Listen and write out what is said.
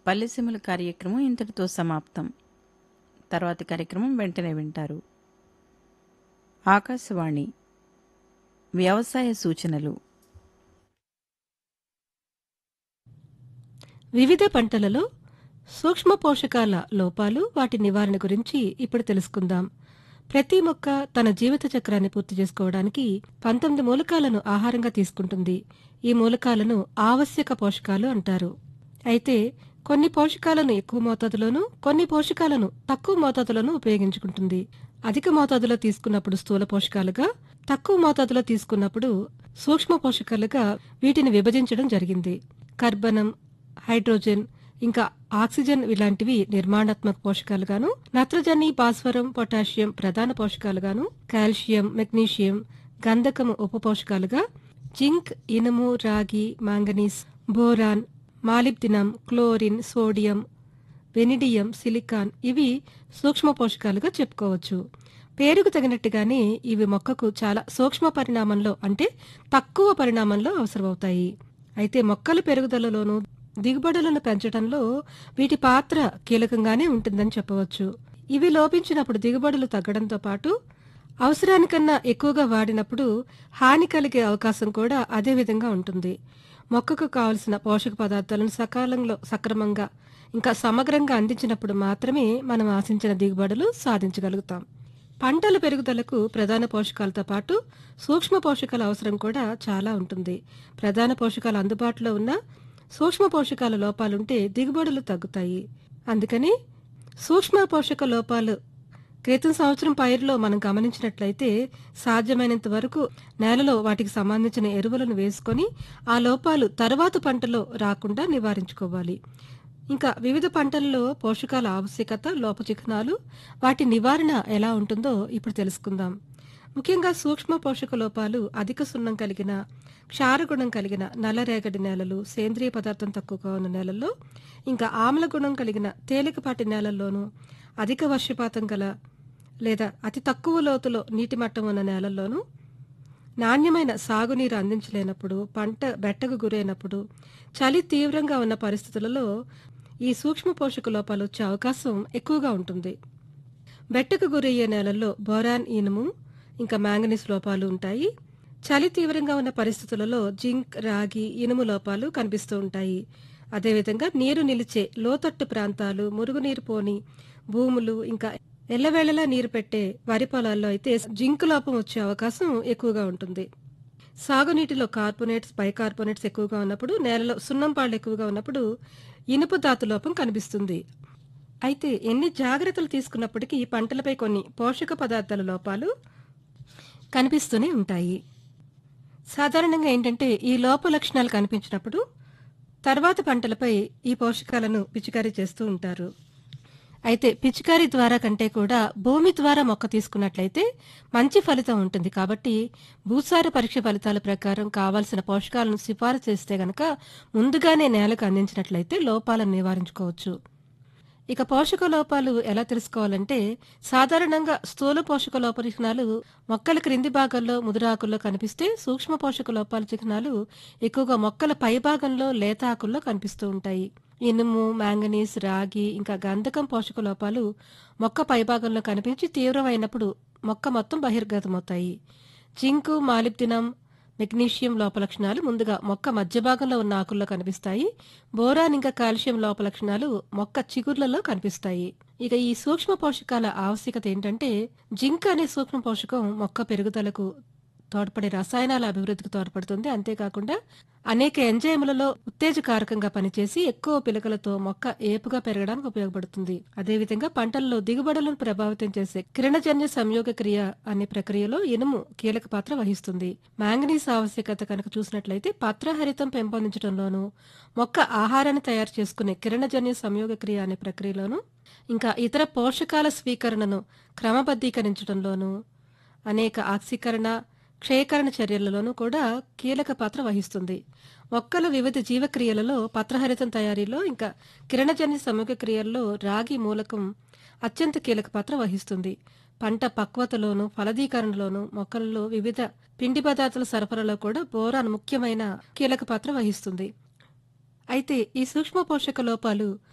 పల్లెసీమల కార్యక్రమం ఇంతటితో సమాప్తం తర్వాతి కార్యక్రమం వెంటనే వింటారు ఆకాశవాణి వ్యవసాయ సూచనలు వివిధ పంటలలో సూక్ష్మ పోషకాల లోపాలు వాటి నివారణ గురించి ఇప్పుడు తెలుసుకుందాం ప్రతి మొక్క తన జీవిత చక్రాన్ని పూర్తి చేసుకోవడానికి పంతొమ్మిది మూలకాలను ఆహారంగా తీసుకుంటుంది ఈ మూలకాలను ఆవశ్యక పోషకాలు అంటారు అయితే కొన్ని పోషకాలను ఎక్కువ మోతాదులోను కొన్ని పోషకాలను తక్కువ మోతాదులోను ఉపయోగించుకుంటుంది అధిక మోతాదులో తీసుకున్నప్పుడు స్థూల పోషకాలుగా తక్కువ మోతాదులో తీసుకున్నప్పుడు సూక్ష్మ పోషకాలుగా వీటిని విభజించడం జరిగింది కర్బనం హైడ్రోజన్ ఇంకా ఆక్సిజన్ ఇలాంటివి నిర్మాణాత్మక పోషకాలుగాను నత్రజని భాస్వరం పొటాషియం ప్రధాన పోషకాలుగాను కాల్షియం మెగ్నీషియం గంధకము ఉప పోషకాలుగా జింక్ ఇనుము రాగి manganese boron molybdenum chlorine sodium vanadium silicon ఇవి సూక్ష్మ పోషకాలుగా చెప్పుకోవచ్చు పేరుకు తగినట్టుగానే ఇవి మొక్కకు చాలా సూక్ష్మ పరిణామంలో అంటే తక్కువ పరిణామంలో అవసరమవుతాయి అయితే మొక్కల పెరుగుదలలోనూ దిగుబడులను పెంచడంలో వీటి పాత్ర కీలకంగానే ఉంటుందని చెప్పవచ్చు ఇవి లోపించినప్పుడు దిగుబడులు తగ్గడంతో పాటు అవసరానికన్నా ఎక్కువగా వాడినప్పుడు హాని కలిగే అవకాశం కూడా అదే విధంగా ఉంటుంది మొక్కకు కావలసిన పోషక పదార్థాలను సకాలంలో సక్రమంగా ఇంకా సమగ్రంగా అందించినప్పుడు మాత్రమే మనం ఆశించిన దిగుబడులు సాధించగలుగుతాం పంటల పెరుగుదలకు ప్రధాన పోషకాలతో పాటు సూక్ష్మ పోషకాల అవసరం కూడా చాలా ఉంటుంది ప్రధాన పోషకాలు అందుబాటులో ఉన్న సూక్ష్మ పోషకాల లోపాలుంటే దిగుబడులు తగ్గుతాయి అందుకని సూక్ష్మ పోషక లోపాలు క్రితం సంవత్సరం పైరులో మనం గమనించినట్లయితే సాధ్యమైనంత వరకు నేలలో వాటికి సంబంధించిన ఎరువులను వేసుకొని ఆ లోపాలు తరువాత పంటలో రాకుండా నివారించుకోవాలి ఇంకా వివిధ పంటల్లో పోషకాల ఆవశ్యకత లోపచిహ్నాలు వాటి నివారణ ఎలా ఉంటుందో ఇప్పుడు తెలుసుకుందాం ముఖ్యంగా సూక్ష్మ పోషక లోపాలు అధిక సున్నం కలిగిన క్షారగుణం కలిగిన నల్లరేగడి నేలలు సేంద్రియ పదార్థం తక్కువగా ఉన్న నేలల్లో ఇంకా ఆమ్ల గుణం కలిగిన తేలికపాటి నేలల్లోనూ అధిక వర్షపాతం గల లేదా అతి తక్కువ లోతులో నీటి మట్టం ఉన్న నేలల్లోనూ నాణ్యమైన సాగునీరు అందించలేనప్పుడు పంట బెట్టకు గురైనప్పుడు చలి తీవ్రంగా ఉన్న పరిస్థితులలో ఈ సూక్ష్మ పోషక లోపాలు వచ్చే అవకాశం ఎక్కువగా ఉంటుంది బెట్టకు గురయ్యే నేలల్లో బోరాన్ ఇనుము ఇంకా మ్యాంగనీస్ లోపాలు ఉంటాయి చలి తీవ్రంగా ఉన్న పరిస్థితులలో జింక్ రాగి ఇనుము లోపాలు కనిపిస్తూ ఉంటాయి అదేవిధంగా నీరు నిలిచే లోతట్టు ప్రాంతాలు మురుగునీరు పోని భూములు ఇంకా ఎల్లవేళలా నీరు పెట్టే వరి పొలాల్లో అయితే జింక్ లోపం వచ్చే అవకాశం ఎక్కువగా ఉంటుంది సాగునీటిలో కార్బోనేట్స్ బైకార్బోనేట్స్ ఎక్కువగా ఉన్నప్పుడు నేలలో సున్నం పాళ్ళు ఎక్కువగా ఉన్నప్పుడు ఇనుపు ధాతు లోపం కనిపిస్తుంది అయితే ఎన్ని జాగ్రత్తలు తీసుకున్నప్పటికీ పంటలపై కొన్ని పోషక పదార్థాల లోపాలు కనిపిస్తూనే ఉంటాయి సాధారణంగా ఏంటంటే ఈ లోప లక్షణాలు కనిపించినప్పుడు తర్వాత పంటలపై ఈ పోషకాలను పిచికారీ చేస్తూ ఉంటారు అయితే పిచికారీ ద్వారా కంటే కూడా భూమి ద్వారా మొక్క తీసుకున్నట్లయితే మంచి ఫలితం ఉంటుంది కాబట్టి భూసార పరీక్ష ఫలితాల ప్రకారం కావాల్సిన పోషకాలను సిఫారసు చేస్తే గనక ముందుగానే నేలకు అందించినట్లయితే లోపాలను నివారించుకోవచ్చు ఇక పోషక లోపాలు ఎలా తెలుసుకోవాలంటే సాధారణంగా స్థూల పోషక లోప చిహ్నాలు మొక్కల క్రింది భాగంలో ముదురాకుల్లో కనిపిస్తే సూక్ష్మ పోషక లోపాల చిహ్నాలు ఎక్కువగా మొక్కల పై భాగంలో లేత ఆకుల్లో కనిపిస్తూ ఉంటాయి ఇనుము మ్యాంగనీస్ రాగి ఇంకా గంధకం పోషక లోపాలు మొక్క పైభాగంలో కనిపించి తీవ్రమైనప్పుడు మొక్క మొత్తం బహిర్గతమవుతాయి జింకు మాలిబ్దినం మెగ్నీషియం లోపలక్షణాలు ముందుగా మొక్క మధ్య భాగంలో ఉన్న ఆకుల్లో కనిపిస్తాయి బోరాన్ ఇంకా కాల్షియం లోపలక్షణాలు మొక్క చిగుర్లలో కనిపిస్తాయి ఇక ఈ సూక్ష్మ పోషకాల ఆవశ్యకత ఏంటంటే జింక్ అనే సూక్ష్మ పోషకం మొక్క పెరుగుదలకు తోడ్పడే రసాయనాల అభివృద్ధికి తోడ్పడుతుంది అంతేకాకుండా అనేక ఎంజైములలో ఉత్తేజకారకంగా పనిచేసి ఎక్కువ పిలకలతో మొక్క ఏపుగా పెరగడానికి ఉపయోగపడుతుంది అదేవిధంగా పంటల్లో దిగుబడులను ప్రభావితం చేసే కిరణజన్య సంయోగ క్రియ అనే ప్రక్రియలో ఇనుము కీలక పాత్ర వహిస్తుంది మ్యాంగనీస్ ఆవశ్యకత కనుక చూసినట్లయితే పత్రహరితం పెంపొందించడంలోనూ మొక్క ఆహారాన్ని తయారు చేసుకునే కిరణజన్య సంయోగ క్రియ అనే ప్రక్రియలోనూ ఇంకా ఇతర పోషకాల స్వీకరణను క్రమబద్ధీకరించడంలోనూ అనేక ఆక్సీకరణ క్షయకరణ చర్యలలోనూ కూడా కీలక పాత్ర వహిస్తుంది మొక్కల వివిధ జీవక్రియలలో పత్రహరితం తయారీలో ఇంకా కిరణజన్య సమగ్ర క్రియల్లో రాగి మూలకం అత్యంత కీలక పాత్ర వహిస్తుంది పంట పక్వతలోను ఫలదీకరణలోను మొక్కలలో వివిధ పిండి పదార్థాల సరఫరాలో కూడా బోరాన్ ముఖ్యమైన కీలక పాత్ర వహిస్తుంది అయితే ఈ సూక్ష్మ పోషక లోపాలు